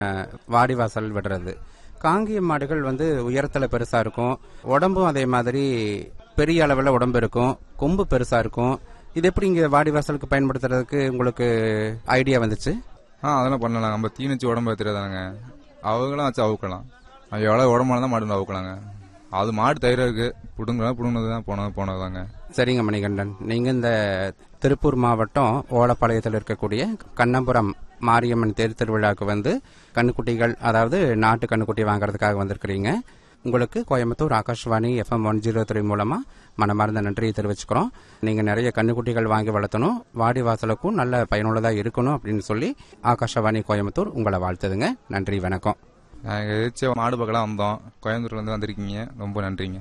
அஹ், வாடிவாசல் விடுறது காங்கேயம் மாடுகள் வந்து உயரத்துல பெருசா இருக்கும் உடம்பும் அதே மாதிரி பெரிய அளவில் உடம்பு இருக்கும் கொம்பு பெருசா இருக்கும் இது எப்படி இங்க வாடிவாசலுக்கு பயன்படுத்துறதுக்கு உங்களுக்கு ஐடியா வந்துச்சு ஆ அதெல்லாம் பண்ணலாம் நம்ம தீனிச்சு உடம்பு தெரியாதானுங்க அவங்களாம் வச்சு அவுக்கலாம் அது எவ்வளோ உடம்பால தான் மாடு அவுக்கலாங்க அது மாடு தயிர இருக்கு புடுங்கலாம் புடுங்கினது தான் போனது போனதுதாங்க சரிங்க மணிகண்டன் நீங்க இந்த திருப்பூர் மாவட்டம் ஓலப்பாளையத்தில் இருக்கக்கூடிய கண்ணபுரம் மாரியம்மன் தேர் திருவிழாவுக்கு வந்து கண்ணுக்குட்டிகள் அதாவது நாட்டு கண்ணுக்குட்டி வாங்குறதுக்காக வந்திருக்கிறீங்க உங்களுக்கு Coimbatore Akashvani FM one zero three மூலமா மனமார்ந்த நன்றியை தெரிவிச்சுக்கிறோம் நீங்க நிறைய கண்ணுக்குட்டிகள் வாங்கி வளர்த்தணும் வாடி வாசலுக்கும் நல்ல பயனுள்ளதா இருக்கணும் அப்படின்னு சொல்லி ஆகாஷவாணி கோயம்புத்தூர் உங்களை வாழ்த்துதுங்க நன்றி வணக்கம் நாங்கள் எதிர்த்து மாடு பக்கலாம் வந்தோம் கோயம்புத்தூர்லேருந்து வந்திருக்கீங்க ரொம்ப நன்றிங்க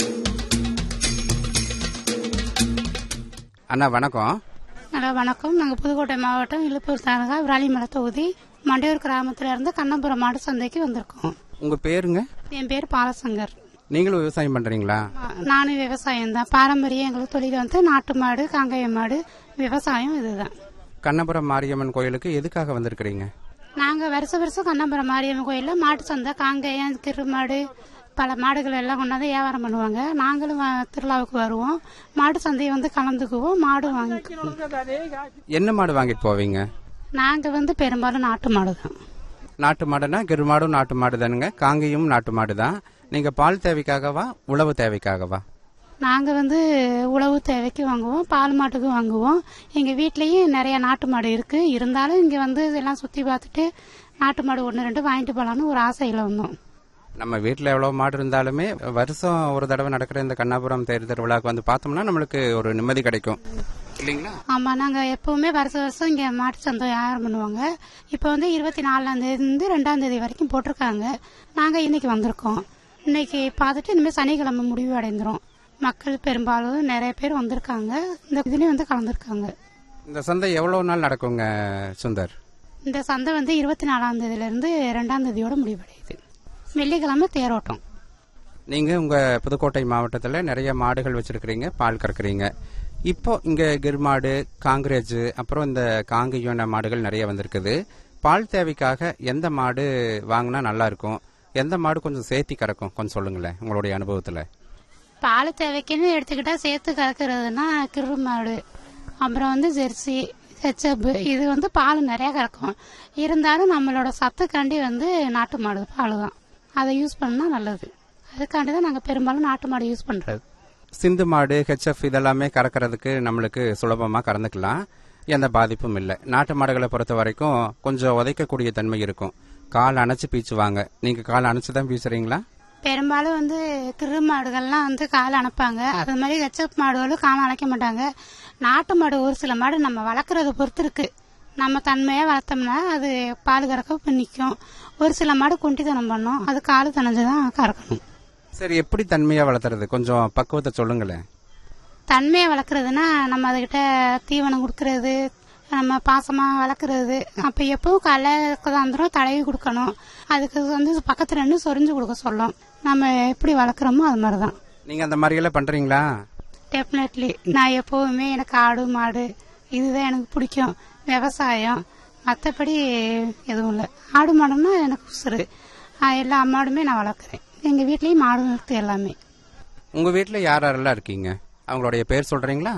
அண்ணா வணக்கம் ஹலோ வணக்கம் நாங்கள் புதுக்கோட்டை மாவட்டம் இழுப்பூர் தாலுகா விராலிமலை தொகுதி மண்டையூர் கிராமத்துல இருந்து கண்ணபுரம் மாடு சந்தைக்கு வந்திருக்கோம் உங்க பேருங்க என் பேர் பாலசங்கர் நீங்களும் விவசாயம் பண்றீங்களா நானும் விவசாயம் தான் பாரம்பரியம் எங்களுக்கு தொழில் வந்து நாட்டு மாடு காங்காய மாடு விவசாயம் இதுதான் கண்ணபுரம் மாரியம்மன் கோயிலுக்கு எதுக்காக வந்திருக்கிறீங்க நாங்கள் வருஷ வருஷம் கண்ணபுரம் மாரியம்மன் கோயிலில் மாட்டு சந்தை காங்கேயம் கிருமாடு பல மாடுகள் எல்லாம் கொண்டாந்து வியாபாரம் பண்ணுவாங்க நாங்களும் வ- திருவிழாவுக்கு வருவோம் மாட்டு சந்தையை வந்து கலந்துக்குவோம் மாடு வாங்கிக்குவோம் என்ன மாடு வாங்கிட்டு போவீங்க நாங்கள் வந்து பெரும்பாலும் நாட்டு மாடு தான் நாட்டு மாடுனா கிருமாடும் நாட்டு மாடு தானுங்க காங்கேயும் நாட்டு மாடு தான் நீங்க பால் தேவைக்காகவா உழவு தேவைக்காகவா நாங்கள் வந்து உழவு தேவைக்கு வாங்குவோம் பால் மாட்டுக்கு வாங்குவோம் எங்கள் வீட்லேயும் நிறைய நாட்டு மாடு இருக்குது இருந்தாலும் இங்கே வந்து இதெல்லாம் சுற்றி பார்த்துட்டு நாட்டு மாடு ஒன்று ரெண்டு வாங்கிட்டு போகலான்னு ஒரு ஆசையில் வந்தோம் நம்ம வீட்டில் எவ்வளோ மாடு இருந்தாலுமே வருஷம் ஒரு தடவை நடக்கிற இந்த கண்ணாபுரம் தேர் திருவிழாக்கு வந்து பார்த்தோம்னா நம்மளுக்கு ஒரு நிம்மதி கிடைக்கும் இல்லைங்களா ஆமாம் நாங்கள் எப்போவுமே வருஷம் வருஷம் இங்கே மாட்டு சந்தை வியாபாரம் பண்ணுவாங்க இப்போ வந்து இருபத்தி நாலாம் தேதியிலிருந்து ரெண்டாம் தேதி வரைக்கும் போட்டிருக்காங்க நாங்கள் இன்னைக்கு வந்திருக்கோம் இன்னைக்கு பார்த்துட்டு இனிமேல் சனிக்கிழமை முடிவு அடைந்துரும் மக்கள் பெரும்பாலும் நிறைய பேர் வந்திருக்காங்க இந்த இதுலேயும் வந்து கலந்துருக்காங்க இந்த சந்தை எவ்வளோ நாள் நடக்குங்க சுந்தர் இந்த சந்தை வந்து இருபத்தி நாலாம் தேதியிலிருந்து ரெண்டாம் தேதியோட முடிவடையுது வெள்ளிக்கிழமை தேரோட்டம் நீங்க உங்க புதுக்கோட்டை மாவட்டத்தில் நிறைய மாடுகள் வச்சிருக்கிறீங்க பால் கறக்குறீங்க இப்போ இங்க கிர்மாடு காங்கிரேஜ் அப்புறம் இந்த காங்கேயன மாடுகள் நிறைய வந்திருக்குது பால் தேவைக்காக எந்த மாடு வாங்கினா நல்லா இருக்கும் எந்த மாடு கொஞ்சம் சேர்த்தி கறக்கும் கொஞ்சம் சொல்லுங்களேன் உங்களுடைய அனுபவத்தில் பால் தேவைக்குன்னு எடுத்துக்கிட்டா சேர்த்து கறக்கிறதுனா கிரு மாடு அப்புறம் வந்து ஜெர்சி ஹெச்எப் இது வந்து பால் நிறைய கறக்கும் இருந்தாலும் நம்மளோட சத்துக்காண்டி வந்து நாட்டு மாடு பால் தான் அதை யூஸ் பண்ணா நல்லது அதுக்காண்டி தான் நாங்கள் பெரும்பாலும் நாட்டு மாடு யூஸ் பண்ணுறது சிந்து மாடு ஹெச்எஃப் இதெல்லாமே கறக்கிறதுக்கு நம்மளுக்கு சுலபமாக கறந்துக்கலாம் எந்த பாதிப்பும் இல்லை நாட்டு மாடுகளை பொறுத்த வரைக்கும் கொஞ்சம் உதைக்கக்கூடிய தன்மை இருக்கும் கால் அணைச்சு பீச்சுவாங்க நீங்க கால் அணைச்சு தான் பீசுறீங்களா பெரும்பாலும் வந்து கிரு மாடுகள்லாம் வந்து கால் அணைப்பாங்க அது மாதிரி ஹெச்எப் மாடுகளும் காலம் அணைக்க மாட்டாங்க நாட்டு மாடு ஒரு சில மாடு நம்ம வளர்க்குறத பொறுத்து இருக்கு நம்ம தன்மையாக வளர்த்தோம்னா அது பால் கறக்க நிற்கும் ஒரு சில மாடு குண்டித்தனம் பண்ணும் அது கால் தனைஞ்சு தான் கறக்கணும் சரி எப்படி தன்மையா வளர்த்துறது கொஞ்சம் பக்குவத்தை சொல்லுங்களேன் தன்மையை வளர்க்குறதுனா நம்ம அதுக்கிட்ட தீவனம் கொடுக்கறது நம்ம பாசமாக வளர்க்குறது அப்போ எப்பவும் காலைல கதாந்திரம் தடவி கொடுக்கணும் அதுக்கு வந்து பக்கத்தில் நின்று சொரிஞ்சு கொடுக்க சொல்லும் நம்ம எப்படி வளர்க்குறோமோ அது மாதிரி தான் நீங்க அந்த மாதிரி எல்லாம் பண்றீங்களா டெஃபினெட்லி நான் எப்போவுமே எனக்கு ஆடு மாடு இதுதான் எனக்கு பிடிக்கும் விவசாயம் மற்றபடி எதுவும் இல்லை ஆடு மாடுன்னா எனக்கு உசுறு ஆஹ் எல்லா மாடுமே நான் வளர்க்குறேன் எங்கள் வீட்லேயும் மாடு இருக்கு எல்லாமே உங்க வீட்டுல யார் யாரெல்லாம் இருக்கீங்க அவங்களுடைய பேர் சொல்றீங்களா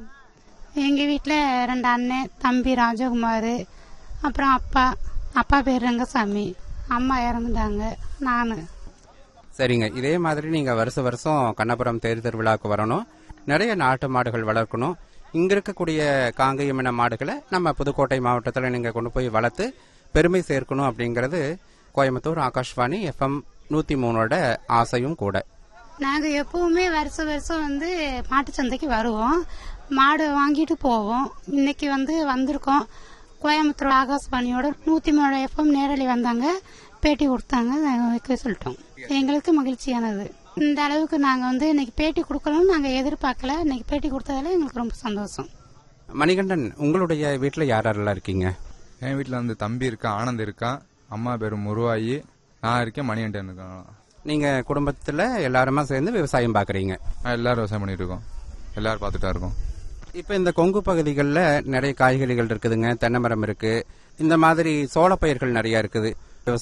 எங்கள் வீட்டில் ரெண்டு அண்ணன் தம்பி ராஜகுமார் அப்புறம் அப்பா அப்பா பேர் ரங்கசாமி அம்மா இறந்துட்டாங்க நான் சரிங்க இதே மாதிரி நீங்க வருஷ வருஷம் கண்ணபுரம் தேர் திருவிழாவுக்கு வரணும் நிறைய நாட்டு மாடுகள் வளர்க்கணும் இங்க இருக்கக்கூடிய காங்கேயம் இன மாடுகளை நம்ம புதுக்கோட்டை மாவட்டத்தில் நீங்க கொண்டு போய் வளர்த்து பெருமை சேர்க்கணும் அப்படிங்கிறது கோயம்புத்தூர் ஆகாஷ்வாணி எஃப்எம் நூத்தி மூணோட ஆசையும் கூட நாங்கள் எப்பவுமே வருஷம் வருஷம் வந்து மாட்டு சந்தைக்கு வருவோம் மாடு வாங்கிட்டு போவோம் இன்னைக்கு வந்து வந்திருக்கோம் கோயம்புத்தூர் ஆகாஷ்வாணியோட நூற்றி மூணு எஃப்எம் நேரடி வந்தாங்க பேட்டி கொடுத்தாங்க நாங்கள் வைக்க சொல்லிட்டோம் எங்களுக்கு மகிழ்ச்சியானது இந்த அளவுக்கு நாங்கள் வந்து இன்னைக்கு பேட்டி கொடுக்கணும்னு நாங்கள் எதிர்பார்க்கல இன்னைக்கு பேட்டி கொடுத்ததால எங்களுக்கு ரொம்ப சந்தோஷம் மணிகண்டன் உங்களுடைய வீட்டுல யார் யாரெல்லாம் இருக்கீங்க என் வீட்டில் வந்து தம்பி இருக்கான் ஆனந்த் இருக்கான் அம்மா பேர் முருவாயி நான் இருக்கேன் மணிகண்டன் இருக்கான் நீங்க குடும்பத்துல எல்லாருமா சேர்ந்து விவசாயம் பாக்குறீங்க நான் எல்லாரும் விவசாயம் பண்ணிட்டு இருக்கோம் எல்லாரும் பார்த்துட்டா இருக்கோம் இப்ப இந்த கொங்கு பகுதிகளில் நிறைய காய்கறிகள் இருக்குதுங்க தென்னை மரம் இருக்கு இந்த மாதிரி சோள பயிர்கள் நிறைய இருக்குது